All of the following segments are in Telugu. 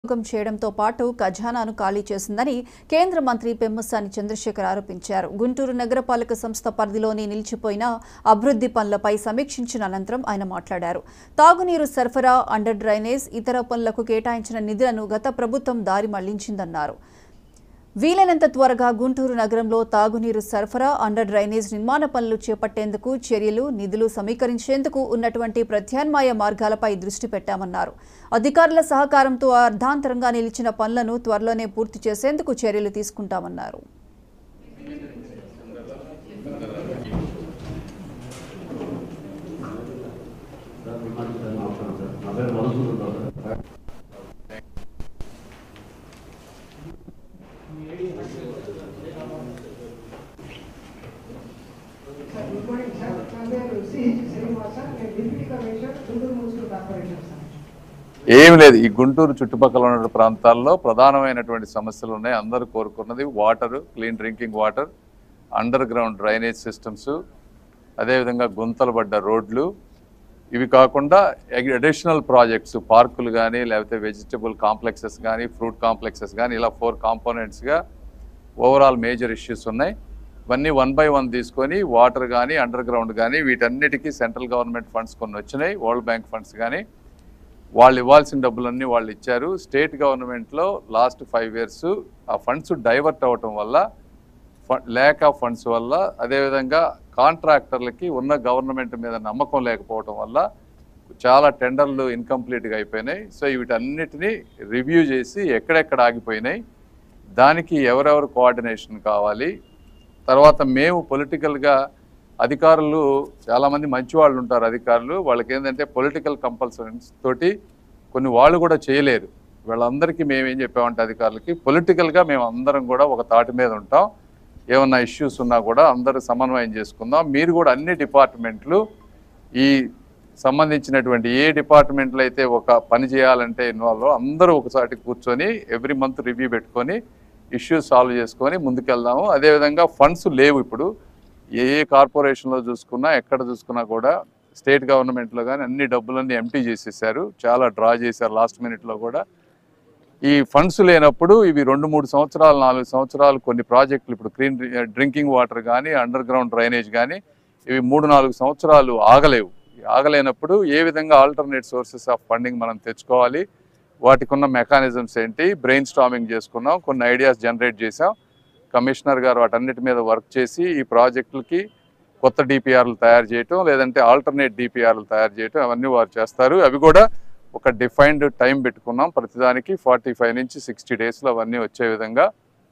దుర్వినియోగం చేయడంతో పాటు ఖజానాను ఖాళీ చేసిందని కేంద్ర మంత్రి పెమ్మసాని చంద్రశేఖర్ ఆరోపించారు గుంటూరు నగరపాలక సంస్థ పరిధిలోని నిలిచిపోయిన అభివృద్ధి పనులపై సమీక్షించిన అనంతరం ఆయన మాట్లాడారు తాగునీరు సరఫరా అండర్ డ్రైనేజ్ ఇతర పనులకు కేటాయించిన నిధులను గత ప్రభుత్వం దారి మళ్లించిందన్నారు వీలైనంత త్వరగా గుంటూరు నగరంలో తాగునీరు సరఫరా అండర్ డ్రైనేజ్ నిర్మాణ పనులు చేపట్టేందుకు చర్యలు నిధులు సమీకరించేందుకు ఉన్నటువంటి ప్రత్యామ్నాయ మార్గాలపై దృష్టి పెట్టామన్నారు అధికారుల సహకారంతో అర్ధాంతరంగా నిలిచిన పనులను త్వరలోనే పూర్తి చేసేందుకు చర్యలు తీసుకుంటామన్నారు సార్ గుడ్ మార్నింగ్ సార్ నా పేరు సిహెచ్ శ్రీనివాస నేను deputy commissioner Guntur municipal corporation sir ఏమి లేదు ఈ గుంటూరు చుట్టుపక్కల ఉన్న ప్రాంతాల్లో ప్రధానమైనటువంటి సమస్యలు ఉన్నాయి అందరూ కోరుకున్నది water clean drinking water underground drainage systems అదేవిధంగా గుంతలు పడ్డ రోడ్లు ఇవి కాకుండా అడిషనల్ ప్రాజెక్ట్స్ పార్కులు కానీ లేకపోతే వెజిటబుల్ కాంప్లెక్సెస్ కానీ ఫ్రూట్ కాంప్లెక్సెస్ కానీ ఇలా ఫోర్ కాంపోనెంట్స్గా ఓవరాల్ మేజర్ ఇష్యూస్ ఉన్నాయి ఇవన్నీ వన్ బై వన్ తీసుకొని వాటర్ కానీ అండర్ గ్రౌండ్ కానీ వీటన్నిటికీ సెంట్రల్ గవర్నమెంట్ ఫండ్స్ కొన్ని వచ్చినాయి వరల్డ్ బ్యాంక్ ఫండ్స్ కానీ వాళ్ళు ఇవ్వాల్సిన డబ్బులన్నీ వాళ్ళు ఇచ్చారు స్టేట్ గవర్నమెంట్లో లాస్ట్ ఫైవ్ ఇయర్స్ ఆ ఫండ్స్ డైవర్ట్ అవ్వటం వల్ల ల్యాక్ ఆఫ్ ఫండ్స్ వల్ల అదేవిధంగా కాంట్రాక్టర్లకి ఉన్న గవర్నమెంట్ మీద నమ్మకం లేకపోవటం వల్ల చాలా టెండర్లు ఇన్కంప్లీట్గా అయిపోయినాయి సో వీటన్నిటిని రివ్యూ చేసి ఎక్కడెక్కడ ఆగిపోయినాయి దానికి ఎవరెవరు కోఆర్డినేషన్ కావాలి తర్వాత మేము పొలిటికల్గా అధికారులు చాలామంది మంచి వాళ్ళు ఉంటారు అధికారులు వాళ్ళకి ఏంటంటే పొలిటికల్ కంపల్సరీస్ తోటి కొన్ని వాళ్ళు కూడా చేయలేరు వీళ్ళందరికీ మేము ఏం చెప్పామంటే అధికారులకి పొలిటికల్గా మేము అందరం కూడా ఒక తాటి మీద ఉంటాం ఏమన్నా ఇష్యూస్ ఉన్నా కూడా అందరూ సమన్వయం చేసుకుందాం మీరు కూడా అన్ని డిపార్ట్మెంట్లు ఈ సంబంధించినటువంటి ఏ డిపార్ట్మెంట్లో అయితే ఒక పని చేయాలంటే ఇన్వాల్వ్ అందరూ ఒకసారి కూర్చొని ఎవ్రీ మంత్ రివ్యూ పెట్టుకొని ఇష్యూస్ సాల్వ్ చేసుకొని ముందుకెళ్దాము అదేవిధంగా ఫండ్స్ లేవు ఇప్పుడు ఏ ఏ కార్పొరేషన్లో చూసుకున్నా ఎక్కడ చూసుకున్నా కూడా స్టేట్ గవర్నమెంట్లో కానీ అన్ని డబ్బులన్నీ ఎంటీ చేసేసారు చాలా డ్రా చేశారు లాస్ట్ మినిట్లో కూడా ఈ ఫండ్స్ లేనప్పుడు ఇవి రెండు మూడు సంవత్సరాలు నాలుగు సంవత్సరాలు కొన్ని ప్రాజెక్టులు ఇప్పుడు క్లీన్ డ్రింకింగ్ వాటర్ కానీ అండర్ గ్రౌండ్ డ్రైనేజ్ కానీ ఇవి మూడు నాలుగు సంవత్సరాలు ఆగలేవు ఈ ఆగలేనప్పుడు ఏ విధంగా ఆల్టర్నేట్ సోర్సెస్ ఆఫ్ ఫండింగ్ మనం తెచ్చుకోవాలి వాటికి ఉన్న మెకానిజమ్స్ ఏంటి బ్రెయిన్ స్టామింగ్ చేసుకున్నాం కొన్ని ఐడియాస్ జనరేట్ చేసాం కమిషనర్ గారు వాటన్నిటి మీద వర్క్ చేసి ఈ ప్రాజెక్టులకి కొత్త డిపిఆర్లు తయారు చేయటం లేదంటే ఆల్టర్నేట్ డిపిఆర్లు తయారు చేయటం అవన్నీ వారు చేస్తారు అవి కూడా ఒక డిఫైన్డ్ టైం పెట్టుకున్నాం ప్రతిదానికి ఫార్టీ ఫైవ్ నుంచి సిక్స్టీ డేస్లో అవన్నీ వచ్చే విధంగా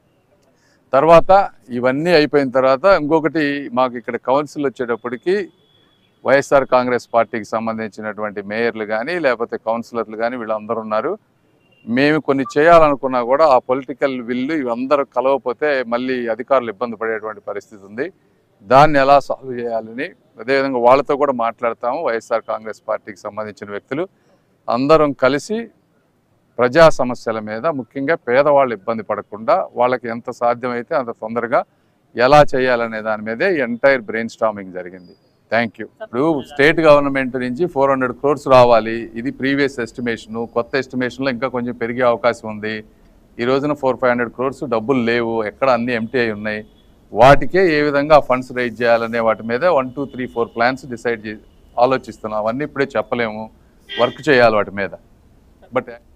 తర్వాత ఇవన్నీ అయిపోయిన తర్వాత ఇంకొకటి మాకు ఇక్కడ కౌన్సిల్ వచ్చేటప్పటికి వైఎస్ఆర్ కాంగ్రెస్ పార్టీకి సంబంధించినటువంటి మేయర్లు కానీ లేకపోతే కౌన్సిలర్లు కానీ వీళ్ళందరూ ఉన్నారు మేము కొన్ని చేయాలనుకున్నా కూడా ఆ పొలిటికల్ విల్లు ఇవందరూ కలవకపోతే మళ్ళీ అధికారులు ఇబ్బంది పడేటువంటి పరిస్థితి ఉంది దాన్ని ఎలా సాల్వ్ చేయాలని అదేవిధంగా వాళ్ళతో కూడా మాట్లాడతాము వైఎస్ఆర్ కాంగ్రెస్ పార్టీకి సంబంధించిన వ్యక్తులు అందరం కలిసి ప్రజా సమస్యల మీద ముఖ్యంగా పేదవాళ్ళు ఇబ్బంది పడకుండా వాళ్ళకి ఎంత సాధ్యమైతే అంత తొందరగా ఎలా చేయాలనే దాని మీదే ఎంటైర్ బ్రెయిన్ స్టామింగ్ జరిగింది థ్యాంక్ యూ ఇప్పుడు స్టేట్ గవర్నమెంట్ నుంచి ఫోర్ హండ్రెడ్ క్రోర్స్ రావాలి ఇది ప్రీవియస్ ఎస్టిమేషన్ కొత్త ఎస్టిమేషన్లో ఇంకా కొంచెం పెరిగే అవకాశం ఉంది ఈ రోజున ఫోర్ ఫైవ్ హండ్రెడ్ క్రోర్స్ డబ్బులు లేవు ఎక్కడ అన్ని ఎంటీ అయి ఉన్నాయి వాటికే ఏ విధంగా ఫండ్స్ రైజ్ చేయాలనే వాటి మీద one two three four plans decide చే ఆలోచిస్తున్నాం అవన్నీ ఇప్పుడే చెప్పలేము వర్క్ చేయాలి వాటి మీద బట్